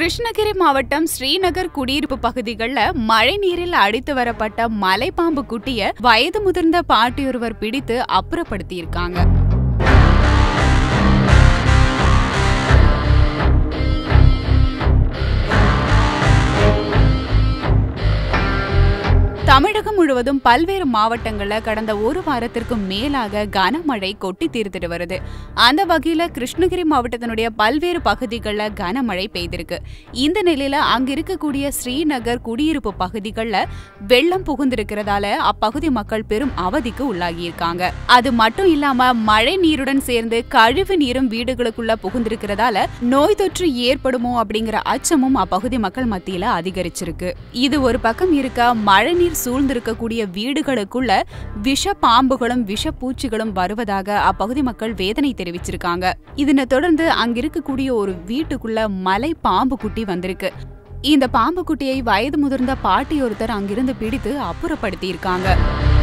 கிருஷ்ணகிரி மாவட்டம் ஸ்ரீநகர் குடியிருப்பு பகுதிகளில் மழை நீரில் அடித்து வரப்பட்ட மலைப்பாம்பு குட்டிய வயது முதிர்ந்த பாட்டியொருவர் பிடித்து அப்புறப்படுத்தியிருக்காங்க தமிழகம் முழுவதும் பல்வேறு மாவட்டங்கள்ல கடந்த ஒரு வாரத்திற்கு மேலாக கனமழை கொட்டி தீர்த்துட்டு வருது அந்த வகையில கிருஷ்ணகிரி மாவட்டத்தினுடைய பல்வேறு பகுதிகளில் கனமழை பெய்திருக்கு இந்த நிலையில அங்க இருக்கக்கூடிய ஸ்ரீநகர் குடியிருப்பு பகுதிகளில் வெள்ளம் புகுந்திருக்கிறதால அப்பகுதி மக்கள் பெரும் அவதிக்கு உள்ளாகியிருக்காங்க அது மட்டும் இல்லாம மழை நீருடன் சேர்ந்து கழிவு நீரும் வீடுகளுக்குள்ள புகுந்திருக்கிறதால நோய் தொற்று ஏற்படுமோ அப்படிங்கிற அச்சமும் அப்பகுதி மக்கள் மத்தியில அதிகரிச்சிருக்கு இது ஒரு பக்கம் இருக்க மழைநீர் சூழ்ந்திருக்கக்கூடிய வீடுகளுக்குள்ள விஷ பாம்புகளும் விஷ பூச்சிகளும் வருவதாக அப்பகுதி மக்கள் வேதனை தெரிவிச்சிருக்காங்க இதனை தொடர்ந்து அங்கிருக்கக்கூடிய ஒரு வீட்டுக்குள்ள மலை பாம்பு குட்டி வந்திருக்கு இந்த பாம்பு குட்டியை வயது முதிர்ந்த பாட்டி ஒருத்தர் அங்கிருந்து பிடித்து அப்புறப்படுத்தி இருக்காங்க